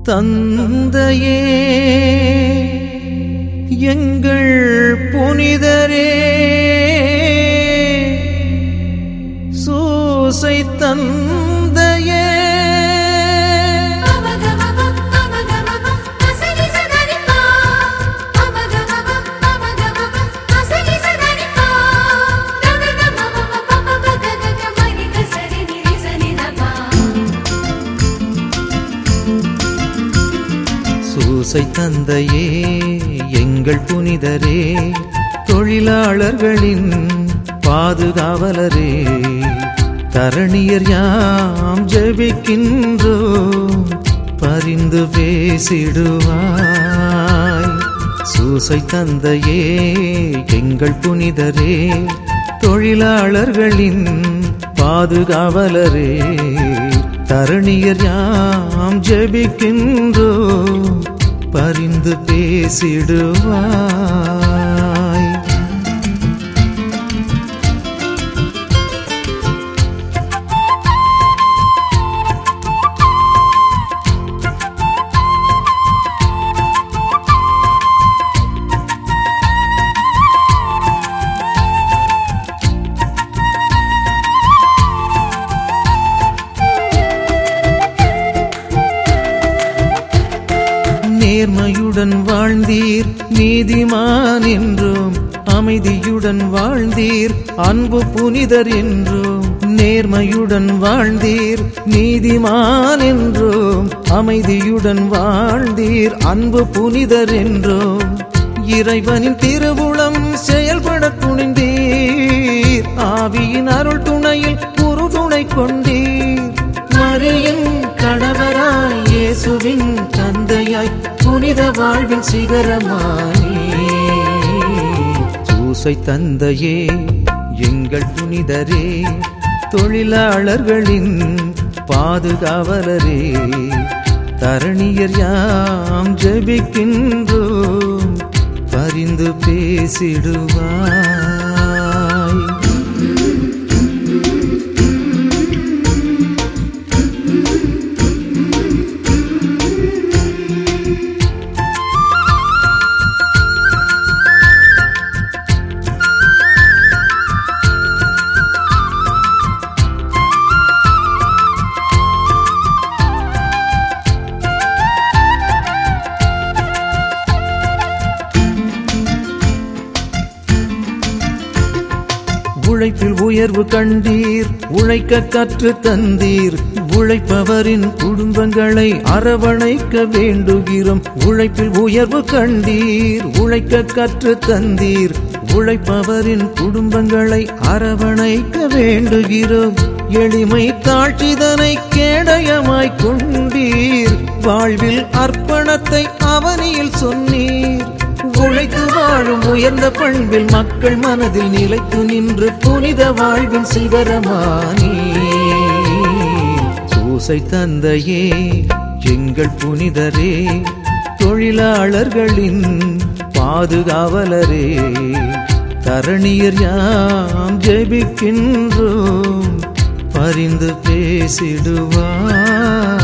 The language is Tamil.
தந்தையே எங்கள் புனிதரே சூசை தந்தையே சூசை தந்தையே எங்கள் புனிதரே தொழிலாளர்களின் பாதுகாவலரே தரணியர் யாம் ஜெபிக்கின்றோம் பரிந்து பேசிடுவாய் சூசை தந்தையே எங்கள் புனிதரே தொழிலாளர்களின் பாதுகாவலரே தரணியர் யாம் ஜெபிக்கின்றோம் பரிந்து பேசிடுவாய் நேர்மையுடன் வாழ்ந்தீர் நீதிமான் என்றும் அமைதியுடன் வாழ்ந்தீர் அன்பு புனிதர் என்றும் நேர்மையுடன் வாழ்ந்தீர் நீதிமான் என்றும் அமைதியுடன் வாழ்ந்தீர் அன்பு புனிதர் என்றும் இறைவனின் திருவுளம் செயல்பட துணிந்தீர் ஆவியின் அருள் துணையில் உறுதுணை கொண்டீர் மரியின் கணவராய் இயேசுவின் தந்தையாய் புனித வாழ்வின் சிகரமானே சூசை தந்தையே எங்கள் புனிதரே தொழிலாளர்களின் பாதுகாவலரே தரணியர் யாம் ஜெபிக்கின்றோம் பரிந்து பேசிடுவாய் உழைப்பில் உயர்வு கண்டீர் உழைக்க கற்று தந்தீர் உழைப்பவரின் குடும்பங்களை அரவணைக்க வேண்டுகிறோம் உழைப்பில் உயர்வு கண்டீர் உழைக்க கற்று தந்தீர் உழைப்பவரின் குடும்பங்களை அரவணைக்க வேண்டுகிறோம் எளிமை தாழ்ச்சிதனை கேடயமாய் கொண்டீர் வாழ்வில் அர்ப்பணத்தை அவனியில் சொன்னீர் உழைத்து வாழும் உயர்ந்த பண்பில் மக்கள் மனதில் நிலைத்து நின்று புனித வாழ்வின் சிகரமானே சூசை தந்தையே எங்கள் புனிதரே தொழிலாளர்களின் பாதுகாவலரே தரணியர் யாம் ஜெபிக்கின்றோம் பரிந்து பேசிடுவார்